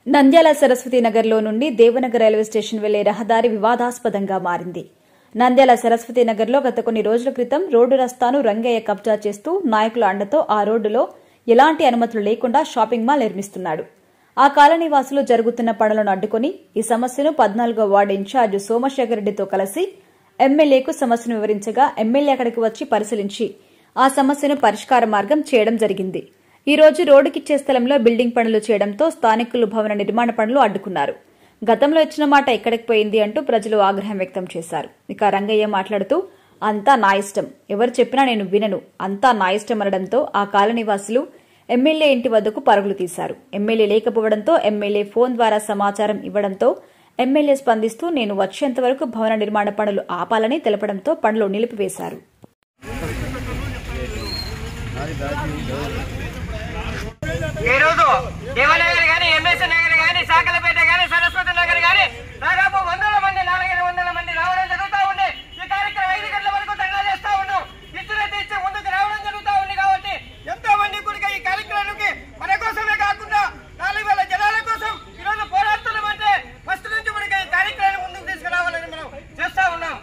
నంద్యాల సరస్వతి నగర్లో నుండి Devanagar railway station వెళ్లే రహదారి వివాదాస్పదంగా మారింది నంద్యాల సరస్వతి నగర్లో గత కొన్ని రోజుల క్రితం రోడ్డు రస్తాను రంగయ్య కబ్జా చేస్తూ నాయకుల అండతో ఆ రోడ్డులో ఎలాంటి అనుమతులు లేకుండా షాపింగ్ మాల్ నిర్మిస్తున్నాడు ఆ కాలనీ వాసులు జరుగుతున్న పనులను అడ్డుకుని ఈ సమస్యను పద్నాలుగో వార్డు ఇన్ఛార్జ్ సోమశేఖర్ రెడ్డితో కలిసి ఎమ్మెల్యేకు సమస్యను వివరించగా ఎమ్మెల్యే అక్కడికి వచ్చి పరిశీలించి ఆ సమస్యను పరిష్కార మార్గం చేయడం జరిగింది ఈ రోజు రోడ్డుకిచ్చే స్థలంలో బిల్డింగ్ పనులు చేయడంతో స్థానికులు భవన నిర్మాణ పనులు అడ్డుకున్నారు గతంలో ఇచ్చిన మాట ఎక్కడికి పోయింది అంటూ ప్రజలు ఆగ్రహం వ్యక్తం చేశారు ఇక రంగయ్య మాట్లాడుతూ అంతా నా ఇష్టం ఎవరు చెప్పినా నేను వినను అంతా నా ఇష్టం అనడంతో ఆ కాలనీవాసులు ఎమ్మెల్యే ఇంటి వద్దకు పరుగులు తీశారు ఎమ్మెల్యే లేకపోవడంతో ఎమ్మెల్యే ఫోన్ ద్వారా సమాచారం ఇవ్వడంతో ఎమ్మెల్యే స్పందిస్తూ నేను వచ్చేంత వరకు భవన నిర్మాణ పనులు ఆపాలని తెలపడంతో పనులు నిలిపివేశారు ఈ రోజు దేవనగర్ గాని ఎంఎస్ నగర్ గాని శాఖలపేట గాని సరస్వతి నగర్ గాని దాదాపు వందల మంది నాలుగైదు వందల మంది రావడం జరుగుతూ ఉంది ఈ కార్యక్రమం ఐదు గంటల వరకు ధర్నా చేస్తా ఉన్నాం ఇచ్చినట్టు ఇచ్చి ముందుకు రావడం జరుగుతూ ఉంది కాబట్టి ఎంతో మంది కూడా ఈ కార్యక్రమానికి మన కోసమే కాకుండా నాలుగు వేల జనాల కోసం ఈ రోజు పోరాడుతున్నాం అంటే ఫస్ట్ నుంచి కూడా ఈ కార్యక్రమాన్ని ముందుకు తీసుకురావాలని మనం చేస్తా ఉన్నాం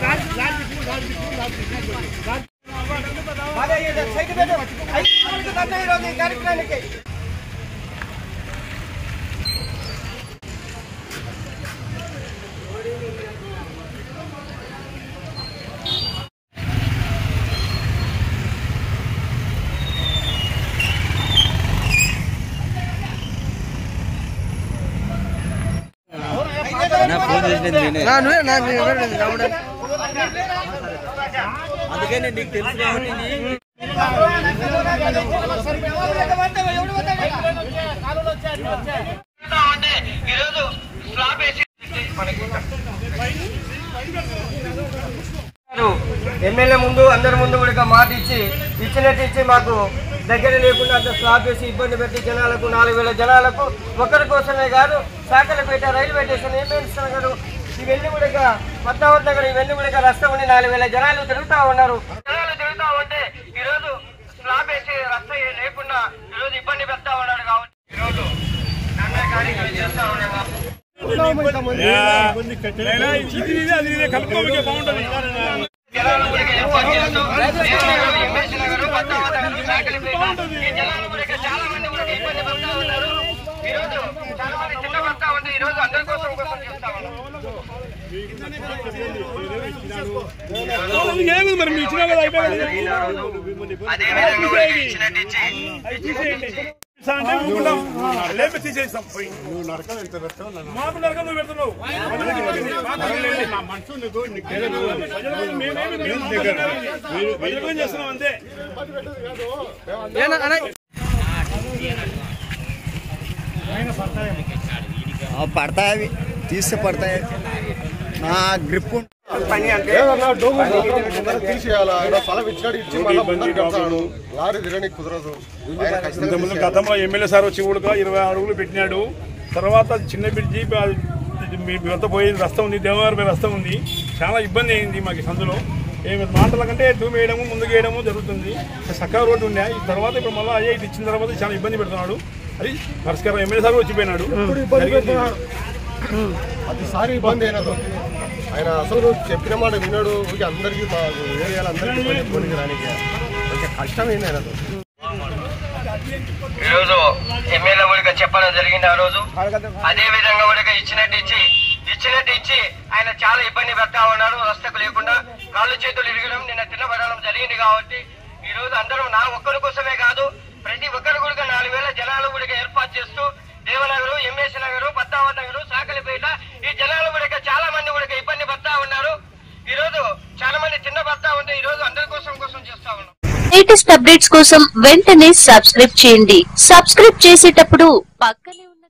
అదే ఇది సైకిల్ పెట్టు. ఐదు గంటలకు ధర్నా ఈ రోజు ఈ కార్యక్రమానికి ఫోన్ చేసినది నేనే అందుకే నేను నీకు తెలుసు కాబట్టి నీ- ఈరోజు స్లాబ్ వేసి ఎమ్మెల్యే ముందు అందరి ముందు కూడా మాట ఇచ్చి ఇచ్చినట్టు ఇచ్చి మాకు దగ్గర లేకుండా అంత స్లాబ్ వేసి ఇబ్బంది పెట్టి జనాలకు నాలుగు వేల జనాలకు ఒకరి కోసమే కాదు శాఖలపేట రైల్వే స్టేషన్ ఎంఎల్సీ నగర్ ఇవన్నీ కూడా పద్మావతి నగర్ ఇవన్నీ కూడా రస్తా ఉండి నాలుగు వేల జనాలు తిరుగుతా ఉన్నారు జనాలు తిరుగుతా ఉంటే ఈరోజు స్లాబ్ వేసి రస్తా లేకుండా ఈరోజు ఇబ్బంది పెడతా ఉన్నారు కాబట్టి ఈరోజు నన్ను కార్యక్రమం చేస్తా ఉన్నాము జనాలు కూడా ఏర్పాటు చేస్తూ దేవనగరం, ఎంఎస్ నగరు, పద్మావతి నగరు, శాఖలపేట ఈ జనాలు కూడా చాలా మంది కూడా ఇబ్బంది పడతా ఉన్నారు ఈ రోజు చాలా మంది చిన్న పడతా ఉంది ఈ రోజు అందరి కోసం కోసం చేస్తా ఉన్నాం ఏమి మరి మీ ఇచ్చిన కదా అయిపోయింది అదే విధంగా కూడా ఇచ్చినట్టు ఇచ్చి అంటే ఊరుకుంటాం. లేపి తీసేస్తాం పోయి. మాకు నరకం నువ్వు పెడుతున్నావు. మా మనసు నీకు నీకు తెలియదు. ప్రజలకు మేమేమి మేము ప్రజలకు ఏం చేస్తున్నాం అంతే ఆ, పడతాయి అవి తీస్తే పడతాయి నా గ్రిప్ ఏదన్నా డోము ముందర తీసేయాలా ఇక్కడ స్థలం ఇచ్చినాడు ఇచ్చి మళ్ళీ ముందర కడతాడు లారీ తిరగడానికి కుదరదు ఆయన ఖచ్చితంగా ఇంతకుముందు గతంలో ఎమ్మెల్యే సార్ వచ్చి కూడా ఇరవై అడుగులు పెట్టినాడు తర్వాత చిన్న బ్రిడ్జి అంతా పోయింది రస్తా ఉంది దేవవారి మీద రస్తా ఉంది చాలా ఇబ్బంది అయింది మాకు ఈ సందులో ఏమి మాటల కంటే దూమి వేయడము ముందుకు వేయడము జరుగుతుంది చక్కగా రోడ్డు ఉండే ఈ తర్వాత ఇప్పుడు మళ్ళీ అయ్యే ఇది ఇచ్చిన తర్వాత చాలా ఇబ్బంది పెడుతున్నాడు అది పరిష్కారం ఎమ్మెల్యే సార్ వచ్చిపోయినాడు జరిగింది. ప్రతిసారి ఇబ్బంది అయినది ఆయన అసలు చెప్పిన మాట విన్నాడు ఊరికే అందరికీ మా ఏరియాలో అందరికీ ఇబ్బంది ఇబ్బందికి రానికి కొంచెం కష్టమైంది ఆయనతో ఈ రోజు ఎమ్మెల్యే కూడా చెప్పడం జరిగింది ఆ రోజు అదే విధంగా కూడా ఇచ్చినట్టు ఇచ్చి ఇచ్చినట్టు ఇచ్చి ఆయన చాలా ఇబ్బంది పెడతా ఉన్నారు రస్తకు లేకుండా కాళ్ళు చేతులు ఇరగడం నిన్న తిన్నబడడం జరిగింది కాబట్టి ఈ రోజు అందరూ నా ఒక్కరి కోసమే కాదు ప్రతి ఒక్కరు కూడా నాలుగు వేల జనాలు కూడా ఏర్పాటు చేస్తూ దేవనగరు ఎంఎస్ నగరు పద్మావతి నగరు సాకలిపేట ఈ జనాలు కూడా చాలా మంది కూడా ఇబ్బంది పడతా ఉన్నారు ఈ రోజు చాలా మంది చిన్న పడతా ఉంటే ఈ రోజు అందరి కోసం కోసం చేస్తా ఉన్నాం లేటెస్ట్ అప్డేట్స్ కోసం వెంటనే సబ్స్క్రైబ్ చేయండి సబ్స్క్రైబ్ చేసేటప్పుడు పక్కనే ఉన్న